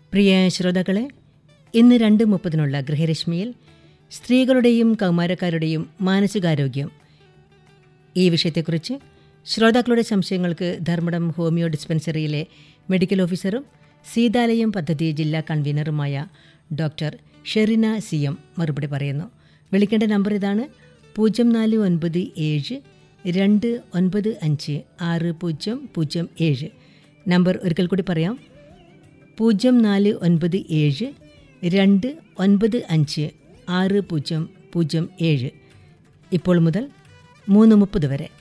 പ്രിയ ശ്രോതാക്കളെ ഇന്ന് രണ്ട് മുപ്പതിനുള്ള ഗൃഹരശ്മിയിൽ സ്ത്രീകളുടെയും കൗമാരക്കാരുടെയും മാനസികാരോഗ്യം ഈ വിഷയത്തെക്കുറിച്ച് ശ്രോതാക്കളുടെ സംശയങ്ങൾക്ക് ധർമ്മടം ഹോമിയോ ഡിസ്പെൻസറിയിലെ മെഡിക്കൽ ഓഫീസറും സീതാലയം പദ്ധതി ജില്ലാ കൺവീനറുമായ ഡോക്ടർ ഷെറിന സി എം മറുപടി പറയുന്നു വിളിക്കേണ്ട നമ്പർ ഇതാണ് പൂജ്യം നാല് ഒൻപത് ഏഴ് രണ്ട് ഒൻപത് അഞ്ച് ആറ് പൂജ്യം പൂജ്യം ഏഴ് നമ്പർ ഒരിക്കൽ കൂടി പറയാം പൂജ്യം നാല് ഒൻപത് ഏഴ് രണ്ട് ഒൻപത് അഞ്ച് ആറ് പൂജ്യം പൂജ്യം ഏഴ് ഇപ്പോൾ മുതൽ മൂന്ന് മുപ്പത് വരെ